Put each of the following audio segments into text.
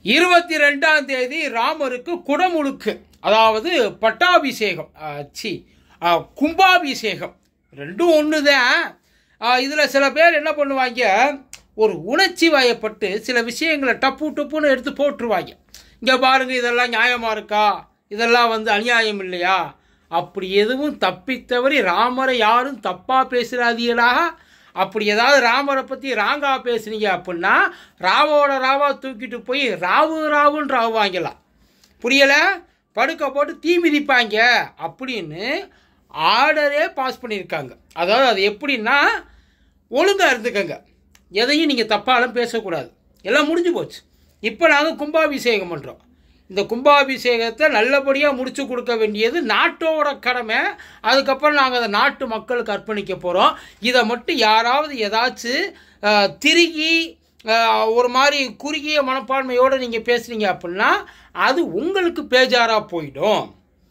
இருபத்தி ரெண்டாம் தேதி ராமருக்கு குடமுழுக்கு அதாவது பட்டாபிஷேகம் ஆ, சி ஆ, கும்பாபிஷேகம் ரெண்டும் ஒன்று தான் இதில் சில பேர் என்ன பண்ணுவாங்க ஒரு உணர்ச்சி வயப்பட்டு சில விஷயங்களை டப்பு டப்புன்னு எடுத்து போட்டுருவாங்க இங்கே பாருங்க இதெல்லாம் நியாயமாக இருக்கா இதெல்லாம் வந்து அநியாயம் இல்லையா அப்படி எதுவும் தப்பித்தவறி ராமரை யாரும் தப்பாக பேசுகிறாதீர்களாக அப்படி ஏதாவது ராமரை பற்றி ராங்கா பேசுனீங்க அப்படின்னா ராவோட ராவா தூக்கிட்டு போய் ராவு ராவுன்னு ராவு வாங்கலாம் புரியலை படுக்க போட்டு தீ மிதிப்பாங்க அப்படின்னு ஆர்டரே பாஸ் பண்ணியிருக்காங்க அதாவது அது எப்படின்னா ஒழுங்காக இருந்துக்கங்க எதையும் நீங்கள் தப்பாலும் பேசக்கூடாது எல்லாம் முடிஞ்சு போச்சு இப்போ நாங்கள் கும்பாபிஷேகம் பண்ணுறோம் இந்த கும்பாபிஷேகத்தை நல்லபடியாக முடிச்சு கொடுக்க வேண்டியது நாட்டோட கடமை அதுக்கப்புறம் நாங்கள் அதை நாட்டு மக்களுக்கு அர்ப்பணிக்க போகிறோம் இதை மட்டும் யாராவது ஏதாச்சும் அஹ், திருகி அஹ், ஒரு மாதிரி குறுகிய மனப்பான்மையோடு நீங்கள் பேசுனீங்க அப்படின்னா அது உங்களுக்கு பேஜாராக போயிடும்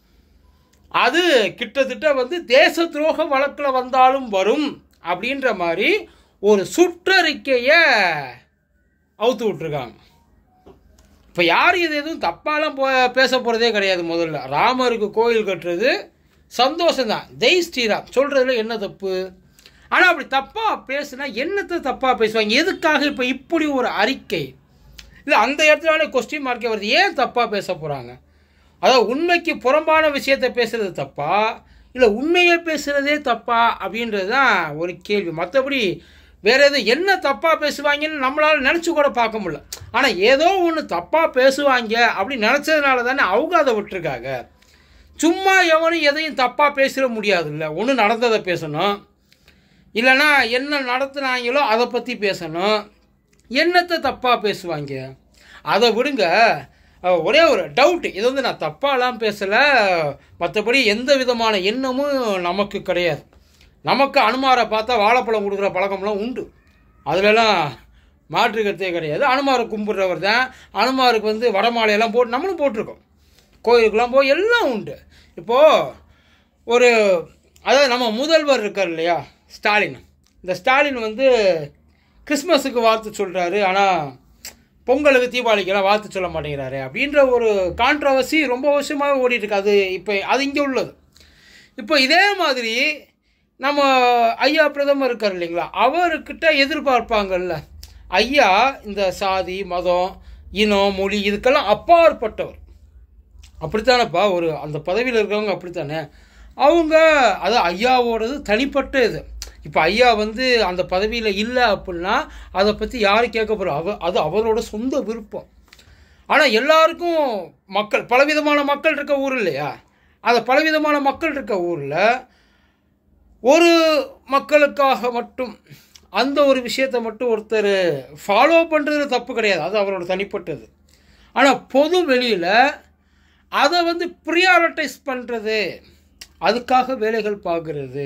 அது கிட்டத்தட்ட வந்து தேச துரோக வழக்கில் வந்தாலும் வரும் அப்படின்ற மாதிரி ஒரு சுற்றறிக்கையை அவுத்து விட்ருக்காங்க இப்போ யார் இது எதுவும் தப்பாலாம் போ பேச போகிறதே கிடையாது முதல்ல ராமருக்கு கோயில் கட்டுறது சந்தோஷம்தான் ஜெய் ஸ்ரீராம் சொல்கிறதுல என்ன தப்பு ஆனால் அப்படி தப்பாக பேசுனா என்னத்தை தப்பாக பேசுவாங்க எதுக்காக இப்போ இப்படி ஒரு அறிக்கை இல்லை அந்த இடத்துல கொஸ்டின் மார்க்கே வருது ஏன் தப்பாக பேச போகிறாங்க அதாவது உண்மைக்கு புறம்பான விஷயத்தை பேசுறது தப்பா இல்லை உண்மையை பேசுகிறதே தப்பா அப்படின்றது தான் ஒரு கேள்வி மற்றபடி வேற எதுவும் என்ன தப்பாக பேசுவாங்கன்னு நம்மளால் நினச்சி கூட பார்க்க முடியல ஆனால் ஏதோ ஒன்று தப்பாக பேசுவாங்க அப்படின்னு நினச்சதுனால தானே அவங்க அதை விட்டுருக்காங்க சும்மா எவனும் எதையும் தப்பாக பேசிட முடியாதுல்ல ஒன்று நடந்ததை பேசணும் இல்லைன்னா என்ன நடத்துனாங்களோ அதை பற்றி பேசணும் என்னத்தை தப்பாக பேசுவாங்க அதை விடுங்க அஹ், ஒரே ஒரு டவுட் இது வந்து நான் தப்பாலாம் பேசலை மற்றபடி எந்த விதமான எண்ணமும் நமக்கு கிடையாது நமக்கு அனுமாரை பார்த்தா வாழைப்பழம் கொடுக்குற பழக்கம்லாம் உண்டு அதுலலாம் மாற்றுக்கிறதே கிடையாது அனுமாரை கும்பிட்றவர் தான் அனுமாருக்கு வந்து வடமாலையெல்லாம் போட்டு நம்மளும் போட்டிருக்கோம் கோயிலுக்கெல்லாம் போய் எல்லாம் உண்டு இப்போது ஒரு அதாவது நம்ம முதல்வர் இருக்கார் இல்லையா ஸ்டாலின் இந்த ஸ்டாலின் வந்து கிறிஸ்மஸுக்கு வாழ்த்து சொல்கிறாரு ஆனால் பொங்கலுக்கு தீபாவளிக்கெல்லாம் வாழ்த்து சொல்ல மாட்டேங்கிறாரு அப்படின்ற ஒரு கான்ட்ரவர்சி ரொம்ப வருஷமாகவே ஓடிட்டு இருக்கு அது இப்போ அது இங்கே உள்ளது இப்போ இதே மாதிரி நம்ம ஐயா பிரதமர் இருக்கார் இல்லைங்களா அவர்கிட்ட எதிர்பார்ப்பாங்கல்ல ஐயா இந்த சாதி மதம் இனம் மொழி இதுக்கெல்லாம் அப்பாற்பட்டவர் அப்படித்தானப்பா ஒரு அந்த பதவியில் இருக்கிறவங்க அப்படித்தானே அவங்க அது ஐயாவோடது தனிப்பட்ட இது இப்போ ஐயா வந்து அந்த பதவியில் இல்லை அப்படின்னா அதை பற்றி யார் கேட்க போகிறோம் அவ அது அவரோட சொந்த விருப்பம் ஆனால் எல்லாருக்கும் மக்கள் பலவிதமான மக்கள் இருக்க ஊர் இல்லையா அந்த பலவிதமான மக்கள் இருக்க ஊரில் ஒரு மக்களுக்காக மட்டும் அந்த ஒரு விஷயத்தை மட்டும் ஒருத்தர் ஃபாலோ பண்ணுறது தப்பு கிடையாது அது அவரோட தனிப்பட்டது ஆனால் பொது வெளியில் அதை வந்து ப்ரியாரிட்டைஸ் பண்ணுறது அதுக்காக வேலைகள் பார்க்குறது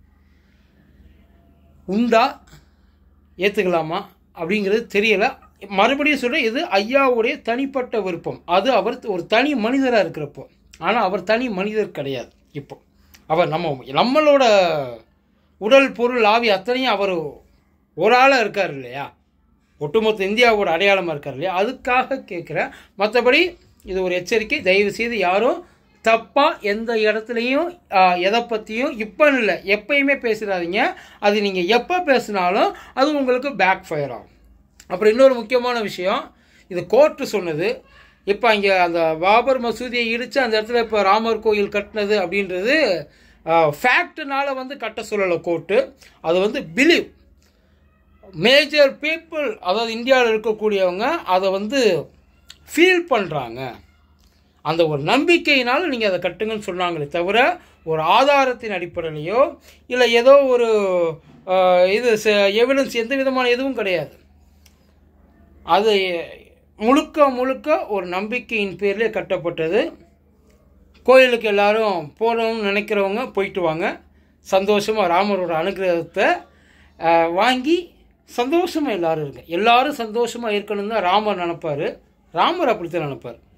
உண்டா ஏற்றுக்கலாமா அப்படிங்கிறது தெரியல மறுபடியும் சொல்கிறேன் இது ஐயாவுடைய தனிப்பட்ட விருப்பம் அது அவர் ஒரு தனி மனிதராக இருக்கிறப்போ ஆனால் அவர் தனி மனிதர் கிடையாது இப்போ அவர் நம்ம நம்மளோட உடல் பொருள் ஆவி அத்தனையும் அவர் ஒரு ஆளாக இருக்கார் இல்லையா ஒட்டுமொத்த இந்தியாவோட அடையாளமாக இருக்கார் இல்லையா அதுக்காக கேட்குறேன் மற்றபடி இது ஒரு எச்சரிக்கை தயவு செய்து யாரும் தப்பாக எந்த இடத்துலையும் ஆஹ், எதை பற்றியும் இப்போ இல்லை எப்பயுமே பேசுகிறாதீங்க அது நீங்கள் எப்போ பேசினாலும் அது உங்களுக்கு பேக் ஃபயர் ஆகும் அப்புறம் இன்னொரு முக்கியமான விஷயம் இது கோர்ட்டு சொன்னது இப்போ அங்கே அந்த பாபர் மசூதியை இடித்து அந்த இடத்துல இப்போ ராமர் கோயில் கட்டினது அப்படின்றது ஃபேக்ட்னால வந்து கட்ட சொல்லலை கோர்ட்டு அது வந்து பிலீவ் மேஜர் பீப்புள் அதாவது இந்தியாவில் இருக்கக்கூடியவங்க அதை வந்து ஃபீல் பண்ணுறாங்க அந்த ஒரு நம்பிக்கையினால நீங்கள் அதை கட்டுங்கன்னு சொன்னாங்களே தவிர ஒரு ஆதாரத்தின் அடிப்படையிலையோ இல்லை ஏதோ ஒரு ஆஹ், இது எவிடன்ஸ் எந்த விதமான எதுவும் கிடையாது அது முழுக்க முழுக்க ஒரு நம்பிக்கையின் பேரிலே கட்டப்பட்டது கோயிலுக்கு எல்லாரும் போகணும்னு நினைக்கிறவங்க போயிட்டு வாங்க சந்தோஷமாக ராமரோட அனுகிரகத்தை ஆஹ், வாங்கி சந்தோஷமாக எல்லாரும் இருங்க எல்லாரும் சந்தோஷமாக இருக்கணும்னு தான் ராமர் நினைப்பார் ராமர் அப்படித்தான் நினைப்பார்